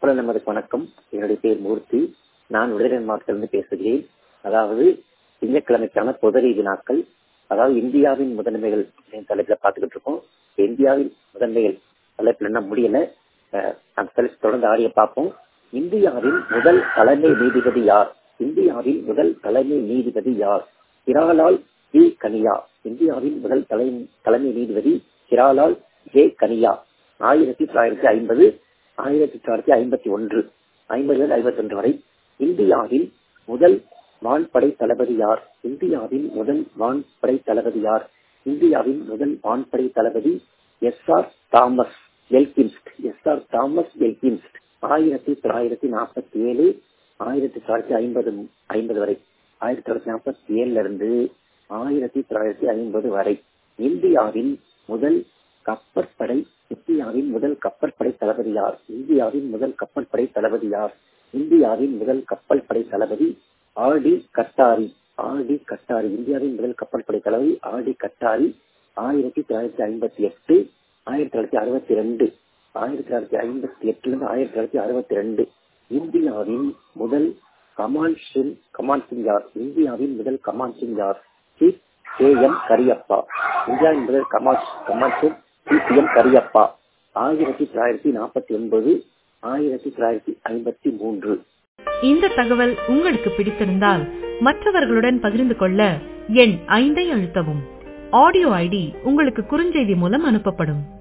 குரல் நமதுக்கு வணக்கம் என்னுடைய பேர் மூர்த்தி நான் உடலின் மாவட்டத்திலிருந்து பேசுகிறேன் அதாவது திங்கட்கிழமைக்கான பொதறி வினாக்கள் அதாவது இந்தியாவின் முதன்மைகள் தலைப்புல பார்த்துக்கிட்டு இருக்கோம் இந்தியாவின் முதன்மைகள் தலைப்புல என்ன முடியல அஹ், அந்த தலைப்பு தொடர்ந்து ஆடிய பார்ப்போம் இந்தியாவின் முதல் தலைமை நீதிபதி யார் இந்தியாவின் முதல் தலைமை நீதிபதி யார் ஹிராலால் ஜி கனியா இந்தியாவின் முதல் தலை தலைமை நீதிபதி ஹிராலால் ஜே கனியா ஆயிரத்தி தொள்ளாயிரத்தி ஐம்பது ஆயிரத்தி தொள்ளாயிரத்தி ஐம்பத்தி ஒன்று ஐம்பது ஐம்பத்தி ஒன்று வரை இந்தியாவின் முதல் வான்படை தளபதி யார் இந்தியாவின் முதல் வான்படை தளபதி யார் இந்தியாவின் முதல் வான்படை தளபதி S R Thomas Elmhirst S R Thomas Elmhirst ஆயிரத்தி தொள்ளாயிரத்தி நாற்பத்தி ஏழு ஆயிரத்தி தொள்ளாயிரத்தி ஐம்பது ஐம்பது வரை ஆயிரத்தி தொள்ளாயிரத்தி நாற்பத்தி ஏழுல இருந்து ஆயிரத்தி தொள்ளாயிரத்தி ஐம்பது வரை இந்தியாவின் முதல் கப்பற்படை இந்தியாவின் முதல் கப்பற்படை தளபதி யார் இந்தியாவின் முதல் கப்பற்படை தளபதி யார் இந்தியாவின் முதல் கப்பல் படை தளபதி R D Katari R D Katari இந்தியாவின் முதல் கப்பல் படை தளபதி ஆர் டி கட்டாரி ஆயிரத்தி தொள்ளாயிரத்தி ஐம்பத்தி எட்டு ஆயிரத்தி தொள்ளாயிரத்தி அறுபத்தி ரெண்டு ஆயிரத்தி தொள்ளாயிரத்தி ஐம்பத்தி எட்டுல இருந்து ஆயிரத்தி தொள்ளாயிரத்தி அறுபத்தி ரெண்டு இந்தியாவின் முதல் கமான் சிங் கமான் சிங் யார் இந்தியாவின் முதல் கமான் சிங் யார் சீஃப் கே எம் கரியப்பா இந்தியாவின் முதல் commander in chief M Cariappa ஆயிரத்தி தொள்ளாயிரத்தி நாற்பத்தி ஒன்பது ஆயிரத்தி தொள்ளாயிரத்தி ஐம்பத்தி மூன்று இந்த தகவல் உங்களுக்கு பிடித்திருந்தால் மற்றவர்களுடன் பகிர்ந்து கொள்ள எண் ஐந்தை அழுத்தவும் ஆடியோ ஐடி உங்களுக்கு குறுஞ்செய்தி மூலம் அனுப்பப்படும்